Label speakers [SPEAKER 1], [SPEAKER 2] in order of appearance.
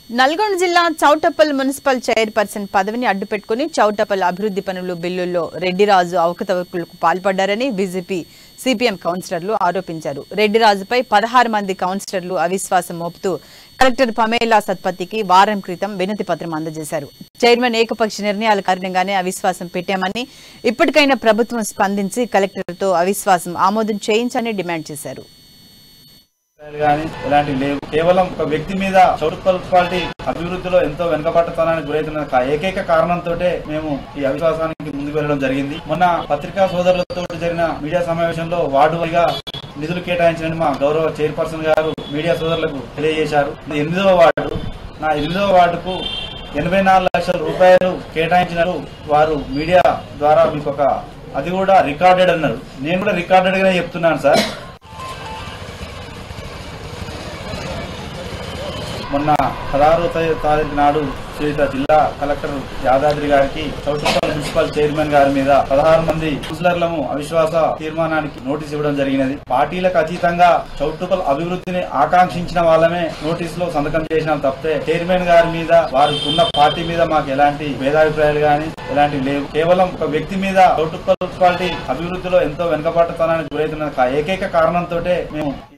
[SPEAKER 1] నల్గొండ జిల్లా Choutuppal municipal chairperson పదవిని అడ్డుపెట్టుకుని చౌటప్పల్ అభివృద్ధి పనులు బిల్లుల్లో రెడ్డిరాజు అవకతవకలకు పాల్పడ్డారని బీజేపీ సిపిఎం కౌన్సిలర్లు ఆరోపించారు రెడ్డిరాజుపై పదహారు మంది కౌన్సిలర్లు అవిశ్వాసం మోపుతూ కలెక్టర్ పమేలా సత్పత్తికి వారం క్రితం వినతి పత్రం అందజేశారు చైర్మన్ ఏకపక్ష నిర్ణయాల కారణంగానే అవిశ్వాసం పెట్టామని ఇప్పటికైనా ప్రభుత్వం స్పందించి కలెక్టర్తో అవిశ్వాసం ఆమోదం చేయించని డిమాండ్ చేశారు
[SPEAKER 2] కానీ ఇలాంటివి లేవు కేవలం ఒక వ్యక్తి మీద చౌటు మున్సిపాలిటీ అభివృద్ధిలో ఎంతో వెనుకబట్టతనానికి గురైతున్న కా- ఏకైక కారణంతో మేము ఈ అవిశ్వాసానికి ముందుకు వెళ్ళడం జరిగింది మొన్న పత్రికా సోదరులతో జరిగిన మీడియా సమావేశంలో వార్డు వారీగా నిధులు కేటాయించిన మా గౌరవ చైర్పర్సన్ గారు మీడియా సోదరులకు తెలియజేశారు ఇది ఎనిమిదవ వార్డు నా ఎనిమిదవ వార్డుకు ఎనభై నాలుగు లక్షల రూపాయలు కేటాయించినారు వారు మీడియా ద్వారా మీకు ఒక అది కూడా రికార్డెడ్ అన్నారు నేను కూడా రికార్డెడ్ గానే చెప్తున్నాను సార్ మొన్న పదహారో తా- తారీఖు నాడు శ్రీత జిల్లా కలెక్టర్ యాదాద్రి గారికి చౌటుప్పల్ మున్సిపల్ చైర్మన్ గారి మీద పదహారు మంది కౌన్సిలర్లను అవిశ్వాస తీర్మానానికి నోటీస్ ఇవ్వడం జరిగినది పార్టీలకు అతీతంగా చౌటుప్పల్ అభివృద్ధిని ఆకాంక్షించిన వాళ్ళమే నోటీస్ లో సంతకం చేసినాం తప్పితే చైర్మన్ గారి మీద వారికి ఉన్న పార్టీ మీద మాకు ఎలాంటి భేదాభిప్రాయాలు గాని ఎలాంటివి లేవు కేవలం ఒక వ్యక్తి మీద చౌటుప్పల్ మున్సిపాలిటీ అభివృద్ధిలో ఎంతో వెనుకబాటుతనానికి గురైతున్న కా- ఏకైక కారణంతో మేము